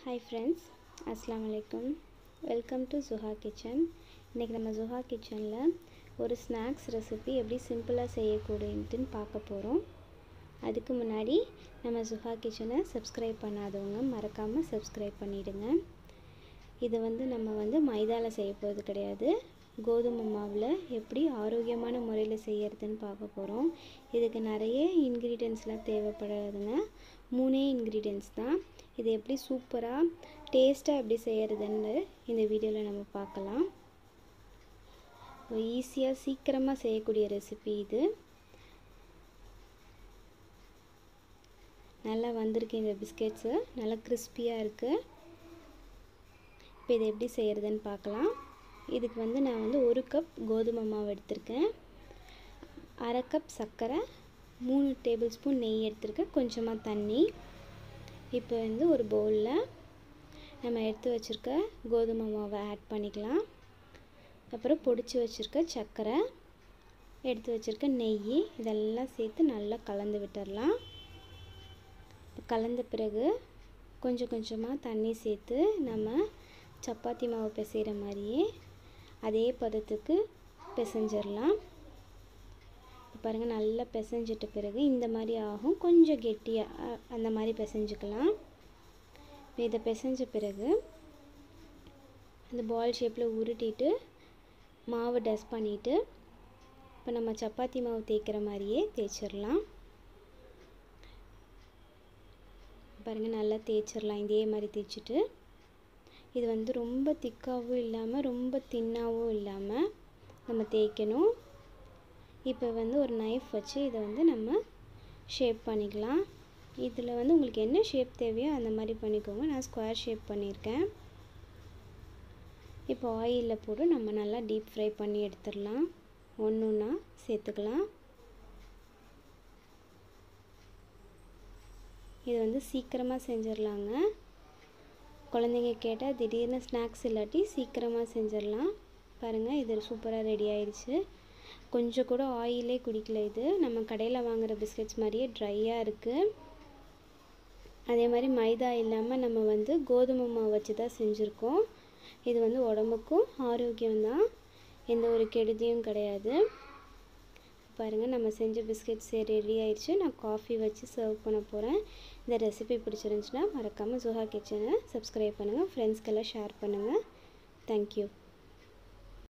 hi friends அஸ்லாம் வலைக்கம் welcome to Juha kitchen இன்றைக்கி நம்ம ஜுஹா கிச்சனில் ஒரு ஸ்நாக்ஸ் ரெசிபி எப்படி சிம்பிளாக செய்யக்கூடியதுன்னு பார்க்க போகிறோம் அதுக்கு முன்னாடி நம்ம ஜுஹா கிச்சனை சப்ஸ்கிரைப் பண்ணாதவங்க மறக்காமல் சப்ஸ்கிரைப் பண்ணிவிடுங்க இது வந்து நம்ம வந்து மைதாவில் செய்ய போகிறது கிடையாது கோதுமை மாவில் எப்படி ஆரோக்கியமான முறையில் செய்யறதுன்னு பார்க்க போகிறோம் இதுக்கு நிறைய இன்க்ரீடியன்ஸ்லாம் தேவைப்படாதுங்க மூணே இன்க்ரீடியன்ஸ் தான் இது எப்படி சூப்பராக டேஸ்ட்டாக எப்படி செய்கிறதுன்னு இந்த வீடியோவில் நம்ம பார்க்கலாம் ஈஸியாக சீக்கிரமாக செய்யக்கூடிய ரெசிபி இது நல்லா வந்திருக்கு இந்த பிஸ்கெட்ஸு நல்லா கிறிஸ்பியாக இருக்குது இப்போ இதை எப்படி செய்கிறதுன்னு பார்க்கலாம் இதுக்கு வந்து நான் வந்து ஒரு கப் கோதுமை மாவு எடுத்திருக்கேன் அரை கப் சர்க்கரை மூணு டேபிள் ஸ்பூன் நெய் எடுத்திருக்கேன் கொஞ்சமாக தண்ணி இப்போ வந்து ஒரு பவுலில் நம்ம எடுத்து வச்சுருக்க கோதுமை மாவை ஆட் பண்ணிக்கலாம் அப்புறம் பொடிச்சு வச்சுருக்க சர்க்கரை எடுத்து வச்சுருக்க நெய் இதெல்லாம் சேர்த்து நல்லா கலந்து விட்டுடலாம் கலந்த பிறகு கொஞ்சம் கொஞ்சமாக தண்ணி சேர்த்து நம்ம சப்பாத்தி மாவு பிசைகிற மாதிரியே அதே பதத்துக்கு பிசைஞ்சிடலாம் பாருங்கள் நல்லா பிசைஞ்சிட்ட பிறகு இந்த மாதிரி ஆகும் கொஞ்சம் கெட்டியாக அந்த மாதிரி பிசைஞ்சுக்கலாம் இதை பிசைஞ்ச பிறகு அந்த பால் ஷேப்பில் உருட்டிட்டு மாவு டஸ்ட் பண்ணிவிட்டு இப்போ நம்ம சப்பாத்தி மாவு தேய்க்கிற மாதிரியே தேய்ச்சிடலாம் பாருங்கள் நல்லா தேய்ச்சிடலாம் இதே மாதிரி தேய்ச்சிட்டு இது வந்து ரொம்ப திக்காகவும் இல்லாமல் ரொம்ப தின்னாகவும் இல்லாமல் நம்ம தேய்க்கணும் இப்போ வந்து ஒரு நைஃப் வச்சு இதை வந்து நம்ம ஷேப் பண்ணிக்கலாம் இதில் வந்து உங்களுக்கு என்ன ஷேப் தேவையோ அந்த மாதிரி பண்ணிக்கோங்க நான் ஸ்கொயர் ஷேப் பண்ணியிருக்கேன் இப்போ ஆயிலில் போட்டு நம்ம நல்லா டீப் ஃப்ரை பண்ணி எடுத்துடலாம் ஒன்று ஒன்றா சேர்த்துக்கலாம் இது வந்து சீக்கிரமாக செஞ்சிடலாங்க குழந்தைங்க கேட்டால் திடீர்னு ஸ்நாக்ஸ் இல்லாட்டி சீக்கிரமாக செஞ்சிடலாம் பாருங்கள் இது சூப்பராக ரெடி ஆயிடுச்சு கொஞ்சம் கூட ஆயிலே குடிக்கல இது நம்ம கடையில் வாங்குகிற பிஸ்கட்ஸ் மாதிரியே ட்ரையாக இருக்குது அதே மாதிரி மைதா இல்லாமல் நம்ம வந்து கோதுமை மாவு வச்சு தான் செஞ்சுருக்கோம் இது வந்து உடம்புக்கும் ஆரோக்கியம்தான் எந்த ஒரு கெடுதியும் கிடையாது பாருங்கள் நம்ம செஞ்ச பிஸ்கெட்ஸ் ரெடி ஆயிடுச்சு நான் காஃபி வச்சு சர்வ் பண்ண போகிறேன் இந்த ரெசிபி பிடிச்சிருந்துச்சுன்னா மறக்காமல் ஜுஹா கிச்சனை சப்ஸ்கிரைப் பண்ணுங்கள் ஃப்ரெண்ட்ஸ்க்கெல்லாம் ஷேர் பண்ணுங்கள் தேங்க்யூ